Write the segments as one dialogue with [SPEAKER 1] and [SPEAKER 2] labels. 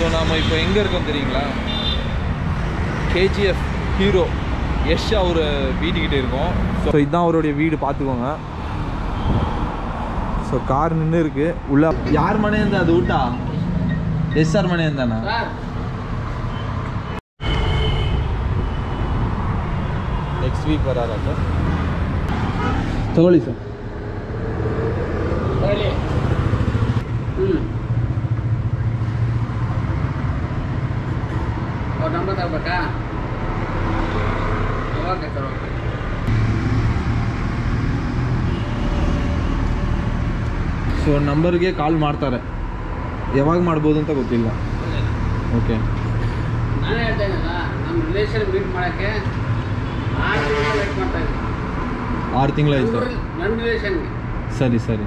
[SPEAKER 1] நாம் இப்போ எங்கே இருக்கோம் தெரியுங்களா கேஜிஎஃப் ஹீரோ யஷ் அவர் வீட்டுக்கிட்ட இருக்கோம் ஸோ இதுதான் அவருடைய வீடு பார்த்துக்கோங்க ஸோ கார் நின்று இருக்கு உள்ள யார் மனே இருந்தா அது விட்டா எஸ் சார் மனே இருந்தானா ನೆಕ್ಸ್ಟ್ ವೀಕ್ ಬರಾರ ಸರ್ ತಗೊಳ್ಳಿ ಸರ್
[SPEAKER 2] ಹೇಳಿ ಹ್ಞೂ ಅವ್ರ ನಂಬರ್ ತಗೋಬೇಕಾ ಓಕೆ ಸರ್ ಓಕೆ
[SPEAKER 1] ಸೊ ನಂಬರ್ಗೆ ಕಾಲ್ ಮಾಡ್ತಾರೆ ಯಾವಾಗ ಮಾಡ್ಬೋದು ಅಂತ ಗೊತ್ತಿಲ್ಲ ಓಕೆ
[SPEAKER 2] ನಾನೇ ಹೇಳ್ತಾ ಇದ್ದೀನಲ್ಲ ನಮ್ಮ ರಿಲೇಷನ್ ಮೀಟ್ ಮಾಡೋಕ್ಕೆ ಆರು ತಿಂಗಳು ವೇಟ್ ಮಾಡ್ತಾ ಇದ್ದೀನಿ
[SPEAKER 1] ಆರು ತಿಂಗಳಾಯ್ತು
[SPEAKER 2] ನನ್ನ ರಿಲೇಷನ್ಗೆ
[SPEAKER 1] ಸರಿ ಸರಿ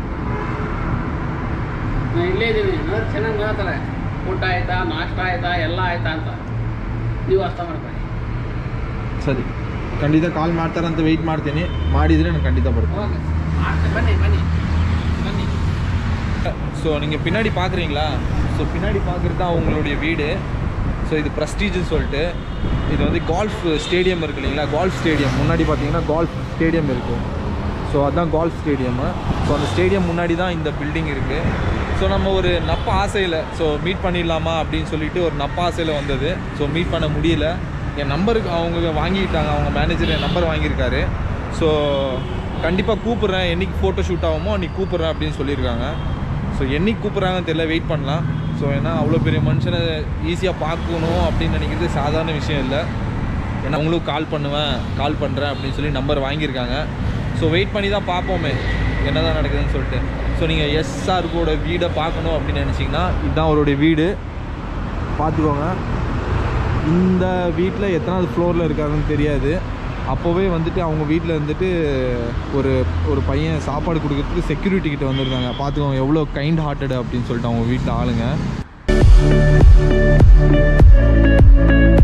[SPEAKER 2] ನಾನು ಇಲ್ಲೇ ಇದ್ದೀನಿ ನೋಡಿ ಚೆನ್ನಾಗಿ ಮಾತಾಡ್ತಾರೆ ಊಟ ಆಯ್ತಾ ನಾಷ್ಟ ಆಯ್ತಾ ಎಲ್ಲ ಆಯ್ತಾ ಅಂತ ನೀವು ಅರ್ಥ ಮಾಡ್ಕೊಳ್ಳಿ
[SPEAKER 1] ಸರಿ ಖಂಡಿತ ಕಾಲ್ ಮಾಡ್ತಾರಂತ ವೆಯ್ಟ್ ಮಾಡ್ತೀನಿ ಮಾಡಿದರೆ ನಾನು ಖಂಡಿತ ಬರ್ತೀನಿ
[SPEAKER 2] ಓಕೆ ಮಾಡ್ತೀನಿ ಬನ್ನಿ ಬನ್ನಿ ಬನ್ನಿ
[SPEAKER 1] ஸோ நீங்கள் பின்னாடி பார்க்குறீங்களா ஸோ பின்னாடி பார்க்குறது தான் அவங்களுடைய வீடு ஸோ இது ப்ரஸ்டீஜ்னு சொல்லிட்டு இது வந்து கால்ஃப் ஸ்டேடியம் இருக்கு இல்லைங்களா கால்ஃப் ஸ்டேடியம் முன்னாடி பார்த்தீங்கன்னா கால்ஃப் ஸ்டேடியம் இருக்குது ஸோ அதுதான் கால்ஃப் ஸ்டேடியமு ஸோ அந்த ஸ்டேடியம் முன்னாடி தான் இந்த பில்டிங் இருக்குது ஸோ நம்ம ஒரு நப்ப ஆசையில் ஸோ மீட் பண்ணிடலாமா அப்படின்னு சொல்லிட்டு ஒரு நப்ப ஆசையில் வந்தது ஸோ மீட் பண்ண முடியல என் நம்பருக்கு அவங்க வாங்கிட்டாங்க அவங்க மேனேஜர் என் நம்பர் வாங்கியிருக்காரு ஸோ கண்டிப்பாக கூப்பிட்றேன் என்னைக்கு ஃபோட்டோ ஷூட் ஆகுமோ அன்றைக்கி கூப்பிட்றேன் அப்படின்னு சொல்லியிருக்காங்க ஸோ என்னைக்கு கூப்பிட்றாங்கன்னு தெரியல வெயிட் பண்ணலாம் ஸோ ஏன்னா அவ்வளோ பெரிய மனுஷனை ஈஸியாக பார்க்கணும் அப்படின்னு நினைக்கிறது சாதாரண விஷயம் இல்லை ஏன்னா அவங்களும் கால் பண்ணுவேன் கால் பண்ணுறேன் அப்படின்னு சொல்லி நம்பர் வாங்கியிருக்காங்க ஸோ வெயிட் பண்ணி தான் பார்ப்போமே என்ன தான் நடக்குதுன்னு சொல்லிட்டு ஸோ நீங்கள் எஸ்ஆர்கோட வீடை பார்க்கணும் அப்படின்னு நினச்சிங்கன்னா இதுதான் அவருடைய வீடு பார்த்துக்கோங்க இந்த வீட்டில் எத்தனாவது ஃப்ளோரில் இருக்காருன்னு தெரியாது அப்போவே வந்துட்டு அவங்க வீட்டில் இருந்துட்டு ஒரு ஒரு பையன் சாப்பாடு கொடுக்கறதுக்கு செக்யூரிட்டி கிட்ட வந்திருக்காங்க பார்த்துக்கோங்க எவ்வளோ கைண்ட் ஹார்ட்டட் அப்படின்னு சொல்லிட்டு அவங்க வீட்டில் ஆளுங்க